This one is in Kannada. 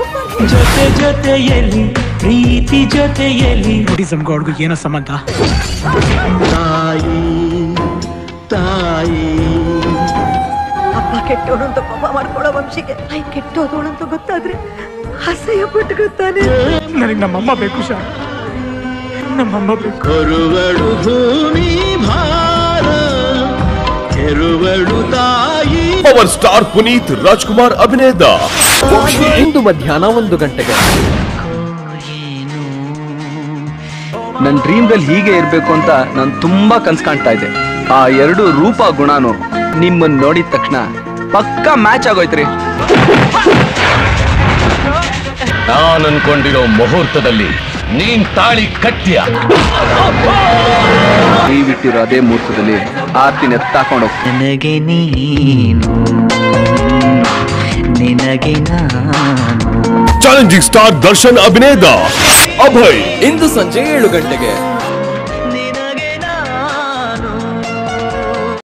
ಜೊತೆ ಜೊತೆಯಲ್ಲಿ ಪ್ರೀತಿ ಜೊತೆಯಲ್ಲಿ ಬುದ್ಧಿಸಮ್ ಗಾಡ್ಗೂ ಏನೋ ಸಂಬಂಧ ತಾಯಿ ತಾಯಿ ಅಪ್ಪ ಕೆಟ್ಟವನು ಅಂತ ಕೋಪ ಮಾಡ್ಕೊಳ್ಳೋ ವಂಶಿಗೆ ತಾಯಿ ಕೆಟ್ಟೋದವಳು ಅಂತ ಗೊತ್ತಾದ್ರೆ ಅಸಹ್ಯ ಪಟ್ಕೊತಾನೆ ನನಗೆ ನಮ್ಮಮ್ಮ ಬೇಕು ಶಾ ನಮ್ಮಮ್ಮ ಬೇಕು ಕರುವಳು ಭೂಮಿ ಭಾರ ಕೆರುವಳು ತಾಯಿ ಪವರ್ ಸ್ಟಾರ್ ಪುನೀತ್ ರಾಜ್ಕುಮಾರ್ ಅಭಿನಯದ ಇಂದು ಮಧ್ಯಾಹ್ನ ಒಂದು ಗಂಟೆಗೆ ನನ್ನ ಡ್ರೀಮ್ದಲ್ಲಿ ಹೀಗೆ ಇರಬೇಕು ಅಂತ ನಾನು ತುಂಬಾ ಕನ್ಸ್ ಕಾಣ್ತಾ ಇದ್ದೆ ಆ ಎರಡು ರೂಪ ಗುಣನು ನಿಮ್ಮನ್ನ ನೋಡಿದ ತಕ್ಷಣ ಪಕ್ಕಾ ಮ್ಯಾಚ್ ಆಗೋಯ್ತ್ರಿ ನಾನು ಅನ್ಕೊಂಡಿರೋ ಮುಹೂರ್ತದಲ್ಲಿ ನೀನ್ ತಾಳಿ ಕಟ್ಟ್ಯ ನೀವಿಟ್ಟಿರೋ ಅದೇ ಮುಹೂರ್ತದಲ್ಲಿ ಆರ್ತಿನ ಎತ್ತಾಕೊಂಡು ಹೋಗ್ತೀನಿ ನನಗೆ ನೀನು ನಿನಗೆ ನಾನು ಚಾಲೆಂಜಿಂಗ್ ಸ್ಟಾರ್ ದರ್ಶನ್ ಅಭಿನಯದ ಅಭಯ್ ಇಂದು ಸಂಜೆ ಏಳು ಗಂಟೆಗೆ